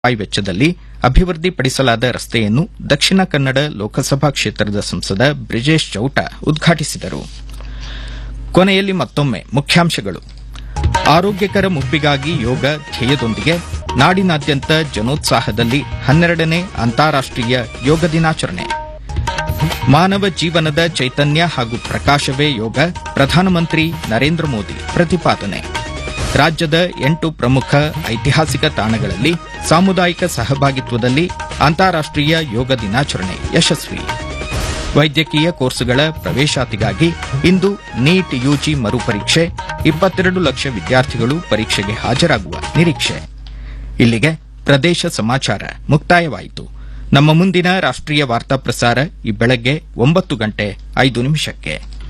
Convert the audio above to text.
ರೂಪಾಯಿ ವೆಚ್ಚದಲ್ಲಿ ಅಭಿವೃದ್ಧಿಪಡಿಸಲಾದ ರಸ್ತೆಯನ್ನು ದಕ್ಷಿಣ ಕನ್ನಡ ಲೋಕಸಭಾ ಕ್ಷೇತ್ರದ ಸಂಸದ ಬ್ರಿಜೇಶ್ ಚೌಟ ಉದ್ಘಾಟಿಸಿದರು ಕೊನೆಯಲ್ಲಿ ಮತ್ತೊಮ್ಮೆ ಮುಖ್ಯಾಂಶಗಳು ಆರೋಗ್ಯಕರ ಮುಪ್ಪಿಗಾಗಿ ಯೋಗ ಧ್ಯೇಯದೊಂದಿಗೆ ನಾಡಿನಾದ್ಯಂತ ಜನೋತ್ಸಾಹದಲ್ಲಿ ಹನ್ನೆರಡನೇ ಅಂತಾರಾಷ್ಟೀಯ ಯೋಗ ದಿನಾಚರಣೆ ಮಾನವ ಜೀವನದ ಚೈತನ್ಯ ಹಾಗೂ ಪ್ರಕಾಶವೇ ಯೋಗ ಪ್ರಧಾನಮಂತ್ರಿ ನರೇಂದ್ರ ಮೋದಿ ಪ್ರತಿಪಾದನೆ ರಾಜ್ಯದ ಎಂಟು ಪ್ರಮುಖ ಐತಿಹಾಸಿಕ ತಾಣಗಳಲ್ಲಿ ಸಾಮುದಾಯಿಕ ಸಹಭಾಗಿತ್ವದಲ್ಲಿ ಅಂತಾರಾಷ್ಟೀಯ ಯೋಗ ದಿನಾಚರಣೆ ಯಶಸ್ವಿ ವೈದ್ಯಕೀಯ ಕೋರ್ಸುಗಳ ಪ್ರವೇಶಾತಿಗಾಗಿ ಇಂದು ನೀಟ್ ಯುಜಿ ಮರುಪರೀಕ್ಷೆ ಇಪ್ಪತ್ತೆರಡು ಲಕ್ಷ ವಿದ್ಯಾರ್ಥಿಗಳು ಪರೀಕ್ಷೆಗೆ ಹಾಜರಾಗುವ ನಿರೀಕ್ಷೆ ಇಲ್ಲಿಗೆ ಪ್ರದೇಶ ಸಮಾಚಾರ ಮುಕ್ತಾಯವಾಯಿತು ನಮ್ಮ ಮುಂದಿನ ರಾಷ್ಟ್ರೀಯ ವಾರ್ತಾ ಪ್ರಸಾರ ಈ ಬೆಳಗ್ಗೆ ಒಂಬತ್ತು ಗಂಟೆ ಐದು ನಿಮಿಷಕ್ಕೆ